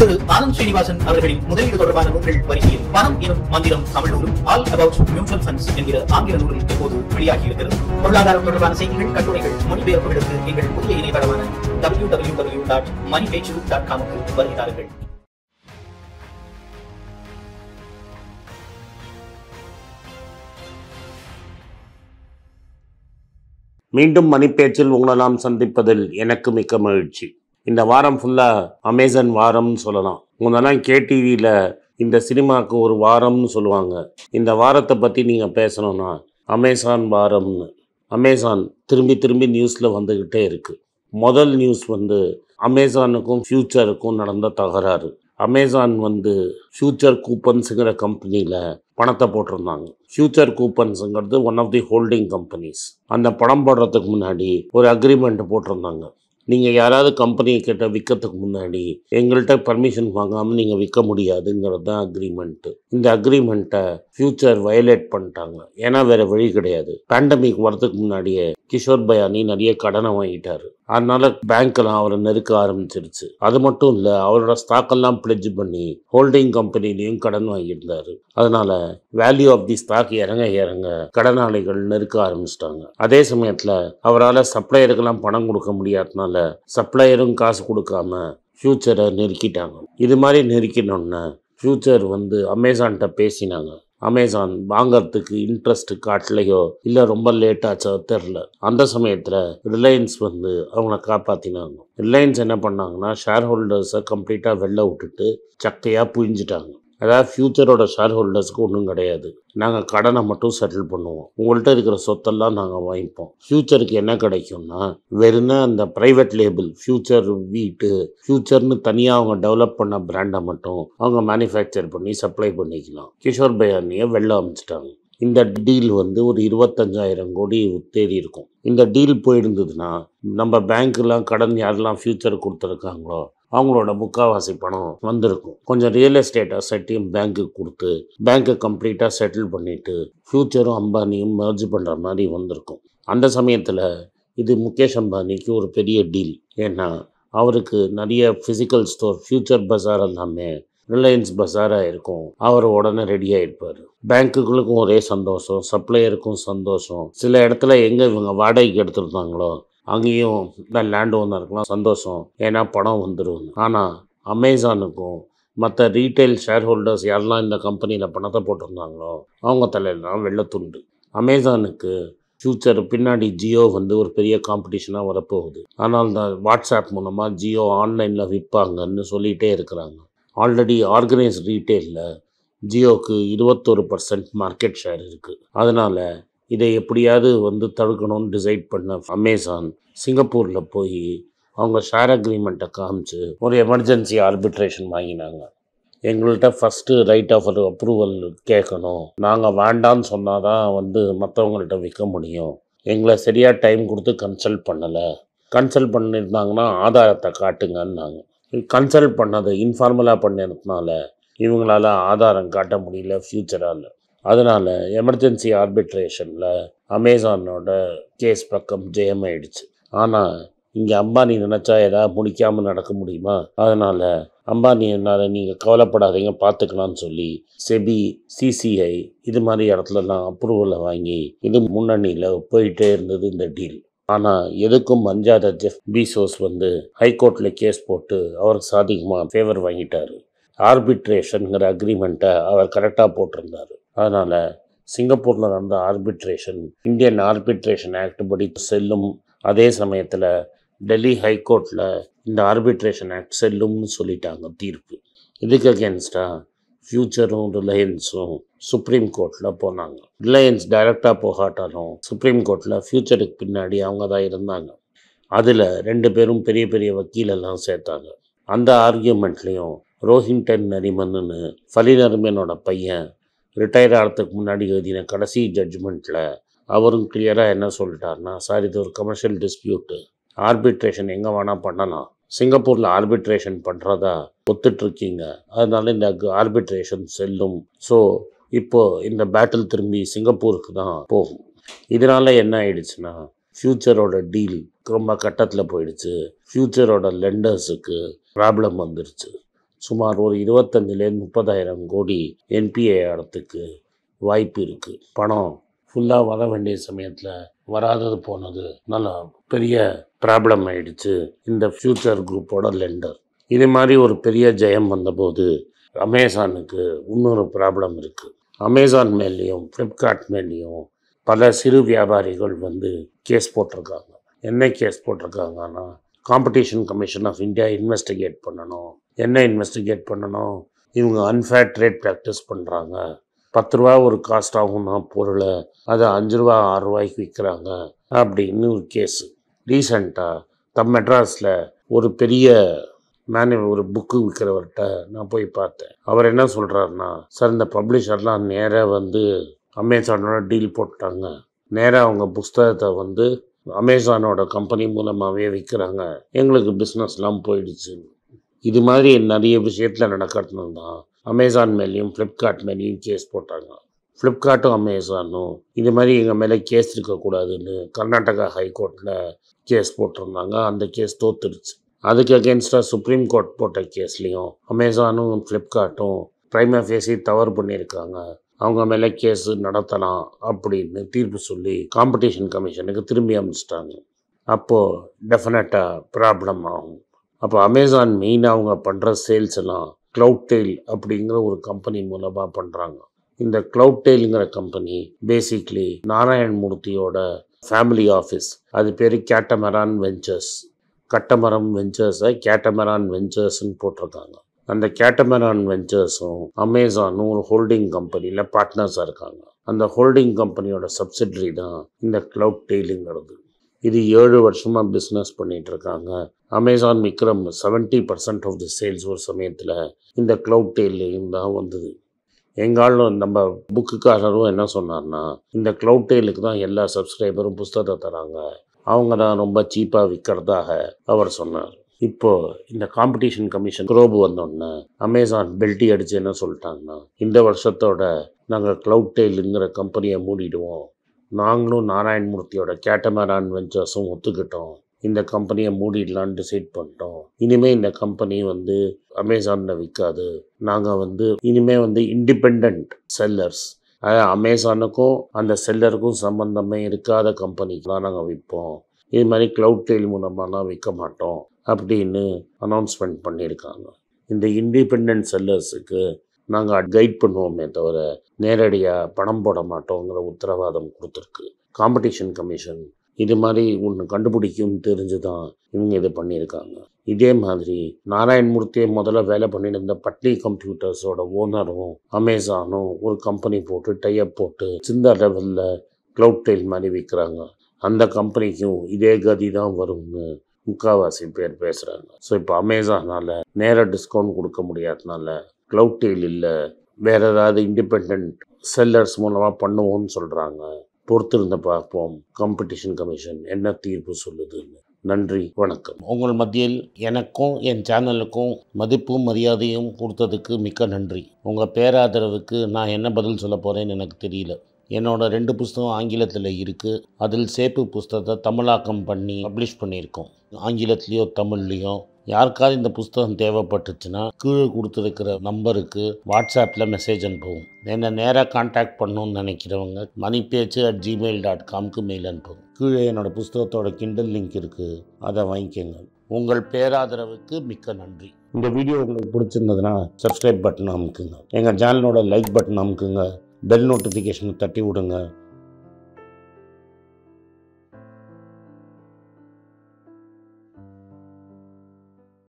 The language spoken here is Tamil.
திரு ஆனந்த் ஸ்ரீனிவாசன் அவர்களின் முதலீடு தொடர்பான நூல்கள் வரிசையில் பணம் எனும் மந்திரம் தமிழ் நூலும் ஆல் அபவுட் மியூச்சுவல் ஃபண்ட்ஸ் என்கிற ஆங்கில நூலில் இப்போது வெளியாகியிருக்கிறது பொருளாதாரம் தொடர்பான செய்திகள் கட்டுரைகள் மொழிபெயர்ப்புகளுக்கு எங்கள் புதிய இணையதளமான W W W dot money dot காமுக்கு வருகிறார்கள் மீண்டும் மணிப்பேச்சில் உங்களை நாம் சந்திப்பதில் எனக்கு மிக்க மகிழ்ச்சி இந்த வாரம் ஃபுல்லாக அமேசான் வாரம்னு சொல்லலாம் முன்னெல்லாம் கேடிவியில் இந்த சினிமாவுக்கு ஒரு வாரம்னு சொல்லுவாங்க இந்த வாரத்தை பற்றி நீங்கள் பேசணும்னா அமேசான் வாரம்னு அமேசான் திரும்பி திரும்பி நியூஸில் வந்துக்கிட்டே இருக்குது முதல் நியூஸ் வந்து அமேசானுக்கும் ஃப்யூச்சருக்கும் நடந்த தகராறு அமேசான் வந்து ஃப்யூச்சர் கூப்பன்ஸுங்கிற கம்பெனியில் பணத்தை போட்டிருந்தாங்க ஃப்யூச்சர் கூப்பன்ஸுங்கிறது one of the holding companies அந்த பணம் போடுறதுக்கு முன்னாடி ஒரு அக்ரிமெண்ட் போட்டிருந்தாங்க நீங்கள் யாராவது கம்பெனி கிட்ட விற்கிறதுக்கு முன்னாடி எங்கள்கிட்ட பர்மிஷன் வாங்காமல் நீங்கள் விற்க முடியாதுங்கிறது தான் அக்ரிமெண்ட்டு இந்த அக்ரிமெண்ட்டை ஃப்யூச்சர் வயலேட் பண்ணிட்டாங்க ஏன்னா வேறு வழி கிடையாது பேண்டமிக் வரதுக்கு முன்னாடியே கிஷோர் பயானி நிறைய கடனை வாங்கிட்டாரு அதனால பேங்க்கெல்லாம் அவரை நெருக்க ஆரம்பிச்சிருச்சு அது மட்டும் இல்லை அவரோட ஸ்டாக்கெல்லாம் பிளெஜ் பண்ணி ஹோல்டிங் கம்பெனிலையும் கடன் வாங்கியிருந்தாரு அதனால வேல்யூ ஆஃப் தி ஸ்டாக் இறங்க இறங்க கடனாளிகள் நெருக்க ஆரம்பிச்சிட்டாங்க அதே சமயத்தில் அவரால் சப்ளையருக்கெல்லாம் பணம் கொடுக்க முடியாதனால சப்ளையரும் காசு கொடுக்காம ஃப்யூச்சரை நெருக்கிட்டாங்க இது மாதிரி நெருக்கினோன்னே ஃப்யூச்சர் வந்து அமேசான்கிட்ட பேசினாங்க அமேசான் வாங்கறதுக்கு இன்ட்ரெஸ்ட் காட்டலையோ இல்லை ரொம்ப லேட் ஆச்சோ தெரில அந்த சமயத்தில் ரிலையன்ஸ் வந்து அவங்கள காப்பாற்றினாங்க ரிலையன்ஸ் என்ன பண்ணாங்கன்னா ஷேர் ஹோல்டர்ஸை கம்ப்ளீட்டாக வெளில விட்டுட்டு சக்கையாக புழிஞ்சிட்டாங்க அதாவது ஃப்யூச்சரோட ஷேர் ஹோல்டர்ஸ்க்கு ஒன்றும் கிடையாது நாங்கள் கடனை மட்டும் செட்டில் பண்ணுவோம் உங்கள்கிட்ட இருக்கிற சொத்தெல்லாம் நாங்கள் வாங்கிப்போம் ஃப்யூச்சருக்கு என்ன கிடைக்கும்னா வெறும்னா அந்த ப்ரைவேட் லேபிள் ஃப்யூச்சர் வீட்டு ஃப்யூச்சர்னு தனியாக அவங்க டெவலப் பண்ண பிராண்டை மட்டும் அவங்க மேனுஃபேக்சர் பண்ணி சப்ளை பண்ணிக்கலாம் கிஷோர் பயானியை வெளில அமைச்சிட்டாங்க இந்த டீல் வந்து ஒரு இருபத்தஞ்சாயிரம் கோடி தேடி இருக்கும் இந்த டீல் போயிருந்ததுன்னா நம்ம பேங்க்லாம் கடன் யாரெல்லாம் ஃப்யூச்சர் கொடுத்துருக்காங்களோ அவங்களோட முக்காவாசி பணம் வந்திருக்கும் கொஞ்சம் ரியல் எஸ்டேட் அசட்டையும் பேங்க்குக்கு கொடுத்து பேங்க்கை கம்ப்ளீட்டாக செட்டில் பண்ணிவிட்டு ஃப்யூச்சரும் அம்பானியும் மர்ஜ் பண்ணுற மாதிரி வந்திருக்கும் அந்த சமயத்தில் இது முகேஷ் அம்பானிக்கு ஒரு பெரிய டீல் ஏன்னா அவருக்கு நிறைய ஃபிசிக்கல் ஸ்டோர் ஃப்யூச்சர் பஜார் எல்லாமே ரிலையன்ஸ் பஜாராக இருக்கும் அவர் உடனே ரெடியாக இருப்பார் பேங்க்குகளுக்கும் ஒரே சந்தோஷம் சப்ளையருக்கும் சந்தோஷம் சில இடத்துல எங்கே இவங்க வாடகைக்கு எடுத்துருந்தாங்களோ அங்கேயும் தான் லேண்ட் ஓனருக்குலாம் சந்தோஷம் ஏன்னா பணம் வந்துடும் ஆனால் அமேசானுக்கும் மற்ற ரீட்டைல் ஷேர் ஹோல்டர்ஸ் யாரெல்லாம் இந்த கம்பெனியில் பணத்தை போட்டிருந்தாங்களோ அவங்க தலையிலாம் வெள்ளத்துண்டு அமேசானுக்கு ஃப்யூச்சர் பின்னாடி ஜியோ வந்து ஒரு பெரிய காம்படிஷனாக வரப்போகுது ஆனால் இந்த வாட்ஸ்அப் மூலமாக ஜியோ ஆன்லைனில் விற்பாங்கன்னு சொல்லிகிட்டே இருக்கிறாங்க ஆல்ரெடி ஆர்கனைஸ் ரீட்டெயிலில் ஜியோக்கு இருபத்தொரு பர்சன்ட் மார்க்கெட் ஷேர் இருக்குது அதனால் இதை எப்படியாவது வந்து தடுக்கணும்னு டிசைட் பண்ண அமேசான் சிங்கப்பூரில் போய் அவங்க ஷேர் அக்ரிமெண்ட்டை காமிச்சு ஒரு எமர்ஜென்சி ஆர்பிட்ரேஷன் வாங்கினாங்க எங்கள்கிட்ட ஃபஸ்ட்டு ரைட் ஆஃப் அப்ரூவல் கேட்கணும் நாங்கள் வேண்டான்னு சொன்னால் தான் வந்து மற்றவங்கள்ட்ட விற்க முடியும் எங்களை சரியாக டைம் கொடுத்து கன்சல்ட் பண்ணலை கன்சல்ட் பண்ணியிருந்தாங்கன்னா ஆதாரத்தை காட்டுங்கன்னாங்க கன்சல்ட் பண்ணது இன்ஃபார்மலாக பண்ணதுனால இவங்களால ஆதாரம் காட்ட முடியல ஃப்யூச்சரால் அதனால் எமர்ஜென்சி ஆர்பிட்ரேஷனில் அமேசானோட கேஸ் பக்கம் ஜெயமாயிடுச்சு ஆனால் இங்கே அம்பானி நினச்சா ஏதாவது முடிக்காமல் நடக்க முடியுமா அதனால் அம்பானி என்னால் நீங்கள் கவலைப்படாதீங்க பார்த்துக்கலாம்னு சொல்லி செபி சிசிஐ இது மாதிரி இடத்துலலாம் அப்ரூவலை வாங்கி இது முன்னணியில் போயிட்டே இருந்தது இந்த டீல் ஆனால் எதுக்கும் மஞ்சாத ஜெஃப் பீசோஸ் வந்து ஹைகோர்ட்டில் கேஸ் போட்டு அவருக்கு சாதிகமாக ஃபேவர் வாங்கிட்டார் ஆர்பிட்ரேஷனுங்கிற அக்ரிமெண்ட்டை அவர் கரெக்டாக போட்டிருந்தார் அதனால் சிங்கப்பூரில் நடந்த ஆர்பிட்ரேஷன் இந்தியன் ஆர்பிட்ரேஷன் ஆக்ட் படி செல்லும் அதே சமயத்தில் டெல்லி ஹைகோர்ட்டில் இந்த ஆர்பிட்ரேஷன் ஆக்ட் செல்லும்னு சொல்லிட்டாங்க தீர்ப்பு இதுக்கு அகேன்ஸ்டாக ஃப்யூச்சரும் ரிலையன்ஸும் சுப்ரீம் கோர்ட்டில் போனாங்க ரிலையன்ஸ் டைரெக்டாக போகாட்டாலும் சுப்ரீம் கோர்ட்டில் ஃப்யூச்சருக்கு பின்னாடி அவங்க தான் இருந்தாங்க அதில் ரெண்டு பேரும் பெரிய பெரிய வக்கீலெல்லாம் சேர்த்தாங்க அந்த ஆர்கியூமெண்ட்லேயும் ரோஹிங்டன் நரிமன்னு ஃபலி நரிமனோட பையன் ரிட்டையர் ஆகிறதுக்கு முன்னாடி எழுதின கடைசி ஜட்ஜ்மெண்ட்டில் அவரும் கிளியராக என்ன சொல்லிட்டாருன்னா சார் இது ஒரு கமர்ஷியல் டிஸ்பியூட்டு ஆர்பிட்ரேஷன் எங்கே வேணால் பண்ணலாம் சிங்கப்பூரில் ஆர்பிட்ரேஷன் பண்ணுறதா ஒத்துட்ருக்கீங்க அதனால இந்த ஆர்பிட்ரேஷன் செல்லும் ஸோ இப்போது இந்த பேட்டில் திரும்பி சிங்கப்பூருக்கு தான் போகும் இதனால் என்ன ஆயிடுச்சுன்னா ஃப்யூச்சரோட டீல் ரொம்ப கட்டத்தில் போயிடுச்சு ஃப்யூச்சரோட லெண்டர்ஸுக்கு ப்ராப்ளம் வந்துருச்சு சுமார் ஒரு இருபத்தஞ்சிலேருந்து முப்பதாயிரம் கோடி என்பிஏ இடத்துக்கு வாய்ப்பு இருக்குது பணம் ஃபுல்லாக வர வேண்டிய சமயத்தில் வராதது போனது நல்லா பெரிய ப்ராப்ளம் ஆயிடுச்சு இந்த ஃப்யூச்சர் குரூப்போட லெண்டர் இது மாதிரி ஒரு பெரிய ஜெயம் வந்தபோது அமேசானுக்கு இன்னொரு ப்ராப்ளம் இருக்குது அமேசான் மேலேயும் ஃப்ளிப்கார்ட் மேலேயும் பல சிறு வியாபாரிகள் வந்து கேஸ் போட்டிருக்காங்க என்ன கேஸ் போட்டிருக்காங்கன்னா competition commission of India investigate பண்ணணும் என்ன இன்வெஸ்டிகேட் பண்ணணும் இவங்க அன்ஃபேர் ட்ரேட் ப்ராக்டிஸ் பண்ணுறாங்க பத்து ரூபா ஒரு காஸ்ட் ஆகும்னா பொருளை அதை அஞ்சு ரூபா ஆறு ரூபாய்க்கு விற்கிறாங்க அப்படின்னு ஒரு கேஸு ரீசண்டாக தம் மெட்ராஸில் ஒரு பெரிய மேனு ஒரு புக்கு விற்கிறவர்கிட்ட நான் போய் பார்த்தேன் அவர் என்ன சொல்கிறாருன்னா சார் இந்த பப்ளிஷர்லாம் நேராக வந்து அமேசானோட டீல் போட்டாங்க நேராக அவங்க புஸ்தகத்தை வந்து அமேசானோட கம்பெனி மூலமாகவே விற்கிறாங்க எங்களுக்கு பிஸ்னஸ்லாம் போயிடுச்சு இது மாதிரி நிறைய விஷயத்தில் நடக்கிறதுனால தான் அமேசான் மேலேயும் ஃப்ளிப்கார்ட் மேலேயும் கேஸ் போட்டாங்க ஃப்ளிப்கார்ட்டும் அமேசானும் இது மாதிரி எங்கள் மேலே கேஸ் இருக்கக்கூடாதுன்னு கர்நாடகா ஹைகோர்ட்டில் கேஸ் போட்டிருந்தாங்க அந்த கேஸ் தோத்துருச்சு அதுக்கு அகேன்ஸ்டாக சுப்ரீம் கோர்ட் போட்ட கேஸ்லேயும் அமேசானும் ஃப்ளிப்கார்ட்டும் ப்ரைமா ஃபேஸி தவறு பண்ணியிருக்காங்க அவங்க மேலே கேஸ் நடத்தலாம் அப்படின்னு தீர்ப்பு சொல்லி காம்படிஷன் கமிஷனுக்கு திரும்பி அனுப்பிச்சிட்டாங்க அப்போது டெஃபினட்டாக ப்ராப்ளம் ஆகும் அப்போ அமேசான் மெயினாக அவங்க பண்ணுற சேல்ஸ் எல்லாம் க்ளவுட் டெயில் அப்படிங்கிற ஒரு கம்பெனி மூலமாக பண்ணுறாங்க இந்த க்ளவுட் டெயிலுங்கிற கம்பெனி பேசிக்லி நாராயண் மூர்த்தியோட ஃபேமிலி ஆஃபீஸ் அது பேர் கேட்டமரான் வெஞ்சர்ஸ் கட்டமரம் வெஞ்சர்ஸை கேட்டமரான் வெஞ்சர்ஸ்னு போட்டிருக்காங்க அந்த கேட்டமரான் வெஞ்சர்ஸும் அமேசானும் ஒரு ஹோல்டிங் கம்பெனியில் பார்ட்னர்ஸாக இருக்காங்க அந்த ஹோல்டிங் கம்பெனியோட சப்சிடரி தான் இந்த க்ளவுட் டெய்லுங்கிறது இது ஏழு வருஷமாக பிஸ்னஸ் பண்ணிட்டு இருக்காங்க Amazon Vikram seventy percent of the sales ஒரு சமயத்தில் இந்த க்ளவுட் டெய்லையும் தான் வந்தது எங்காலும் நம்ம புக்குக்காரரும் என்ன சொன்னார்னா இந்த க்ளவுட் டெய்லுக்கு தான் எல்லா சப்ஸ்கிரைபரும் புஸ்தகத்தை தராங்க அவங்க தான் ரொம்ப சீப்பாக விற்கிறதாக அவர் சொன்னார் இப்போ இந்த காம்படிஷன் கமிஷன் குரோபு வந்தோடனே அமேசான் பெல்ட்டி அடிச்சு என்ன சொல்லிட்டாங்கன்னா இந்த வருஷத்தோட நாங்கள் க்ளவுட் டெய்லுங்கிற கம்பெனியை மூடிடுவோம் நாங்களும் நாராயணமூர்த்தியோட கேட்டமரான் வெஞ்சர்ஸும் ஒத்துக்கிட்டோம் இந்த கம்பெனியை மூடிடலான்னு டிசைட் பண்ணிட்டோம் இனிமேல் இந்த கம்பெனி வந்து அமேசானில் விற்காது நாங்கள் வந்து இனிமேல் வந்து இண்டிபெண்ட் செல்லர்ஸ் அதாவது அமேசானுக்கும் அந்த செல்லருக்கும் சம்மந்தமே இருக்காத கம்பெனிக்கு தான் நாங்கள் விற்போம் இது மாதிரி க்ளவுட் டெயில் மூலமாலாம் விற்க மாட்டோம் அப்படின்னு அனௌன்ஸ்மெண்ட் பண்ணியிருக்காங்க இந்த இண்டிபெண்ட் செல்லர்ஸுக்கு நாங்கள் கைட் பண்ணுவோமே தவிர நேரடியாக பணம் போட மாட்டோங்கிற உத்தரவாதம் கொடுத்துருக்கு காம்படிஷன் கமிஷன் இது மாதிரி ஒன்று கண்டுபிடிக்கும் தெரிஞ்சு தான் இவங்க இது பண்ணியிருக்காங்க இதே மாதிரி நாராயண்மூர்த்தியை முதல்ல வேலை பண்ணிட்டு இருந்த பட்லி கம்ப்யூட்டர்ஸோட ஓனரும் அமேசானும் ஒரு கம்பெனி போட்டு டைப் போட்டு சின்ன லெவலில் க்ளவுட் டெயில் மாதிரி விற்கிறாங்க அந்த கம்பெனிக்கும் இதே கதி தான் வரும்னு முக்கால்வாசி பேர் பேசுகிறாங்க ஸோ இப்போ அமேசானால் நேராக டிஸ்கவுண்ட் கொடுக்க முடியாதனால க்ளவுட் டெயில் இல்லை வேறு ஏதாவது இண்டிபெண்ட் செல்லர்ஸ் மூலமாக பண்ணுவோம்னு சொல்கிறாங்க பொறுத்திருந்து பார்ப்போம் காம்படிஷன் கமிஷன் என்ன தீர்ப்பு சொல்லுதுன்னு நன்றி வணக்கம் உங்கள் மத்தியில் எனக்கும் என் சேனலுக்கும் மதிப்பும் மரியாதையும் கொடுத்ததுக்கு மிக்க நன்றி உங்கள் பேராதரவுக்கு நான் என்ன பதில் சொல்ல போகிறேன்னு எனக்கு தெரியல என்னோட ரெண்டு புஸ்தகம் ஆங்கிலத்தில் இருக்குது அதில் சேப்பு புஸ்தகத்தை தமிழாக்கம் பண்ணி பப்ளிஷ் பண்ணியிருக்கோம் ஆங்கிலத்துலேயோ தமிழ்லேயோ யாருக்காவது இந்த புஸ்தகம் தேவைப்பட்டுச்சுன்னா கீழே கொடுத்துருக்கிற நம்பருக்கு வாட்ஸ்அப்பில் மெசேஜ் அனுப்புவோம் என்னை நேராக காண்டாக்ட் பண்ணணும்னு நினைக்கிறவங்க money Pechu at Gmail dot காம்க்கு மெயில் அனுப்புங்க கீழே என்னோடய புஸ்தகத்தோட கிண்டல் லிங்க் இருக்குது அதை வாங்கிக்கோங்க உங்கள் பேராதரவுக்கு மிக்க நன்றி இந்த வீடியோ உங்களுக்கு பிடிச்சிருந்ததுன்னா சப்ஸ்கிரைப் பட்டன் அமுக்குங்க எங்கள் சேனலோட லைக் பட்டன் அமுக்குங்க பெல் நோட்டிஃபிகேஷனை தட்டி விடுங்க